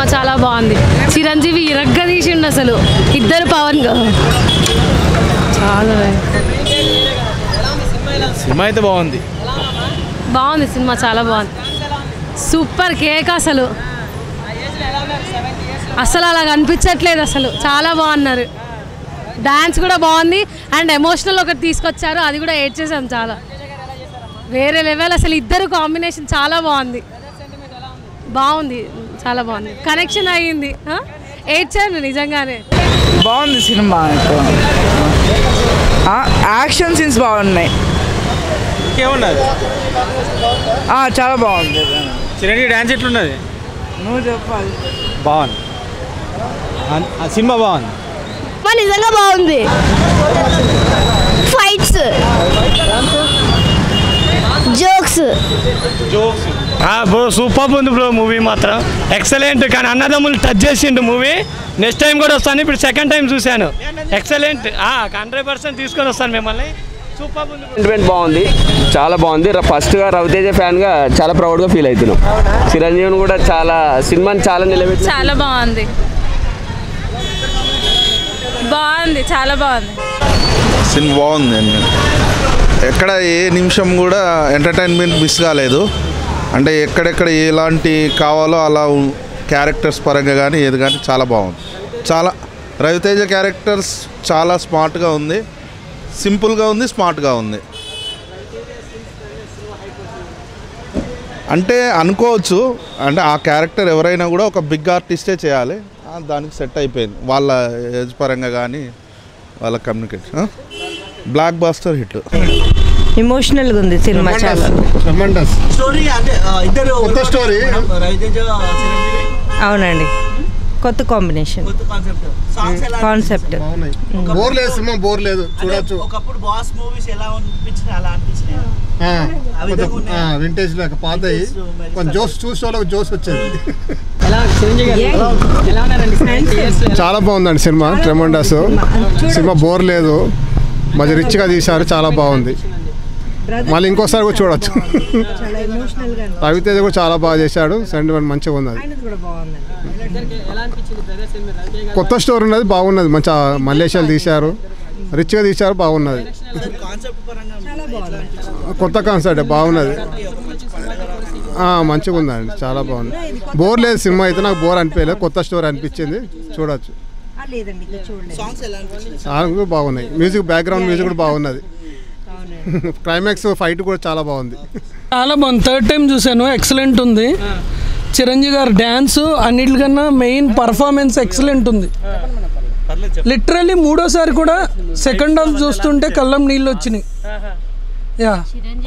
Cinema చాలా బాగుంది చిరంజీవి ఇరగ్గ తీసిండు అసలు ఇద్దరు పవన్ గా- చాలా సినిమా అయితే బాగుంది బాగుంది సినిమా చాలా బాగుంది సూపర్ కేక్ అసలు అసలు అలా కనిపించట్లేదు అసలు చాలా బాగున్నారు డాన్స్ కూడా బాగుంది అండ్ ఎమోషనల్ ఒకటి తీసుకొచ్చారు అది కూడా ఏడ్ చేసాం చాలా వేరే లెవెల్ అసలు ఇద్దరు కాంబినేషన్ చాలా బాగుంది బాగుంది చాలా బాగుంది కనెక్షన్ అయ్యింది ఏడ్చాను నిజంగానే బాగుంది సినిమా యాక్షన్ సీన్స్ బాగున్నాయి ఇంకేమున్నది ఆ, చాలా బాగుంది చిరంజీవి డ్యాన్స్ ఎట్లున్నది నువ్వు చెప్పాలి బాగుంది ఆ- ఆ సినిమా బాగుంది నిజంగా బాగుంది fights jokes jokes bro super ఉంది బ్రో మూవీ మాత్రం ఎక్సలెంట్ కానీ అన్నదమ్ములు టచ్ చేసిండు మూవీ నెక్స్ట్ టైం కూడా వస్తాను ఇప్పుడు సెకండ్ టైం చూశాను ఎక్సలెంట్ హండ్రెడ్ పర్సెంట్ తీసుకొని వస్తాను మిమ్మల్ని సూపర్ ఉంది bro. సెంటిమెంట్ బాగుంది చాలా బాగుంది ర- ఫస్ట్గా రవితేజ ఫ్యాన్గా చాలా ప్రౌడ్గా ఫీల్ అవుతున్నాం చిరంజీవిని కూడా చాలా సినిమాని చాలా నిలబెట్టి చాలా బాగుంది బాగుంది చాలా బాగుంది సినిమా బాగుంది అండి ఎక్కడ ఏ నిమిషం కూడా ఎంటర్టైన్మెంట్ మిస్ కాలేదు అంటే ఎక్కడెక్కడ ఎలాంటి కావాలో అలా ఉ- క్యారెక్టర్స్ పరంగా కానీ ఏది కానీ చాలా బాగుంది చాలా రవితేజ క్యారెక్టర్స్ చాలా స్మార్ట్గా ఉంది సింపుల్గా ఉంది స్మార్ట్గా ఉంది అంటే అనుకోవచ్చు అంటే ఆ క్యారెక్టర్ ఎవరైనా కూడా ఒక బిగ్ ఆర్టిస్టే చేయాలి ఆ, దానికి సెట్ అయిపోయింది వాళ్ళ ఏజ్ పరంగా కానీ వాళ్ళ కమ్యూనికేషన్ బ్లాక్ బాస్టర్ హిట్ ఎమోషనల్గా ఉంది సినిమా చాలా స్టోరీ అంటే ఆ, ఇద్దరు కొత్త స్టోరీ. రవితేజ చిరంజీవి అవునండి కొత్త కాంబినేషన్ కొత్త కాన్సెప్ట్ సాంగ్స్ ఎలా కాన్సెప్ట్ బాగున్నాయి బోర్ లేదు సినిమా బోర్ లేదు చూడొచ్చు ఒకప్పుడు బాస్ మూవీస్ ఎలా అనిపించినాయి అలా అనిపించినాయి ఆ, ఆ విధంగా కొంచెం ఉన్నాయి. వింటేజ్ లేక పాతయి కొంచెం జోస్ చూసే వాళ్ళకి జోస్ వచ్చేది చాలా బాగుందండి సినిమా ట్రెమండస్ సినిమా బోర్ లేదు మంచి రిచ్గా తీశారు చాలా బాగుంది మళ్ళీ ఇంకోసారి కూడా చూడొచ్చు చాలా ఎమోషనల్గా రవితేజ కూడా చాలా బాగా చేశాడు సెంటిమెంట్ మంచిగా ఉన్నది కూడా బాగుంది కొత్త స్టోరీ ఉన్నది బాగున్నది మంచి మలేషియాలు తీశారు రిచ్గా తీశారు బాగున్నది కాన్సెప్ట్ పరంగా ఎట్లా అనిపించింది? కొత్త కాన్సెప్ట్ బాగున్నది ఆ, మంచిగా ఉందండి చాలా బాగుంది బోర్ లేదు సినిమా అయితే నాకు బోర్ అనిపించలేదు కొత్త స్టోరీ అనిపించింది చూడొచ్చు లేదండి ఇంకా చూడలేదు సాంగ్స్ ఎలా అనిపించింది సాంగ్ కూడా బాగున్నాయి మ్యూజిక్ బ్యాక్గ్రౌండ్ మ్యూజిక్ కూడా బాగున్నది క్లైమాక్స్ ఫైట్ కూడా చాలా బాగుంది చాలా బాగుంది థర్డ్ టైం చూశాను ఎక్సలెంట్ ఉంది చిరంజీవి గారి డ్యాన్స్ అన్నిటికన్నా మెయిన్ పర్ఫార్మెన్స్ ఎక్సలెంట్ ఉంది లిటరల్లీ మూడోసారి కూడా సెకండ్ హాఫ్ చూస్తుంటే కళ్ళం నీళ్ళు వచ్చినాయి యా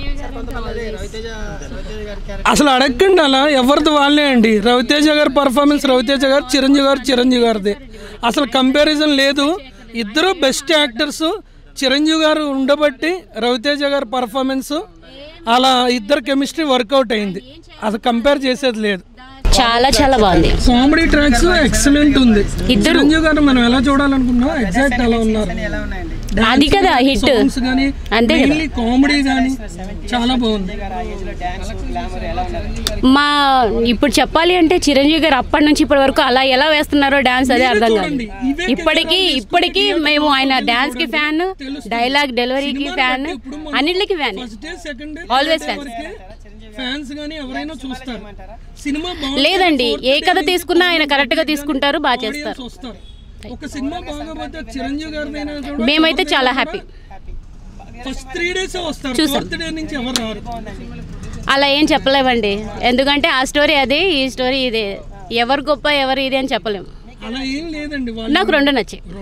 అసలు అడగండి అలా ఎవరిది వాళ్ళే అండి రవితేజ గారి పర్ఫార్మెన్స్ రవితేజ గారు చిరంజీవి గారు చిరంజీవి గారిది అసలు కంపారిజన్ లేదు ఇద్దరు బెస్ట్ యాక్టర్స్ చిరంజీవి గారు ఉండబట్టి రవితేజ గారి పర్ఫార్మెన్స్ అలా ఇద్దరు కెమిస్ట్రీ వర్కౌట్ అయింది అది కంపేర్ చేసేది లేదు చాలా చాలా బాగుంది కామెడీ ట్రాక్స్ ఎక్సలెంట్ ఉంది ఇద్దరు. చిరంజీవి గారు మనం ఎలా చూడాలనుకున్నాం ఎగ్జాక్ట్ అలా ఉన్నారు అది కదా హిట్ సాంగ్స్ కానీ అంతే కదా. మెయిన్లీ కామెడీ కానీ చాలా బాగుంది మా ఇప్పుడు చెప్పాలి అంటే చిరంజీవి గారు అప్పటి నుంచి ఇప్పటి వరకు అలా ఎలా వేస్తున్నారో డాన్స్ అదే అర్థం కాదు చూడండి, ఇవే ఇప్పటికీ కెమెరా ఇప్పటికీ తీసుకొని మేము ఆయన డాన్స్ కి ఫ్యాన్ తెలుస్తుంది. డైలాగ్ డెలివరీకి సినిమాని ఫ్యాన్ బట్టి ఇప్పుడు మనం అన్నిటికి fan first day second day Always fan. Fans కానీ ఎవరైనా చూస్తారు సినిమా బాగుంటే లేదండి fourth ఏ day కథ నుంచి తీసుకున్నా ఆయన audience కరెక్ట్ గా తీసుకుంటారు బాగా audience చేస్తారు వస్తారు ఒక సినిమా బాగోపోతే చిరంజీవి గారిదైనా కూడా మేమైతే ఎవరిదైనా చాలా కూడా హ్యాపీ ఫస్ట్ త్రీ డేస్ వస్తారు చూసాం. ఫోర్త్ డే నుంచి ఎవరు రారు అలా ఏం చెప్పలేమండి ఎందుకంటే ఆ స్టోరీ అదే ఈ స్టోరీ ఇదే ఎవరు గొప్ప ఎవరు ఇది అని చెప్పలేము అలా ఏం లేదండి వాళ్ళు నాకు రెండు నచ్చాయి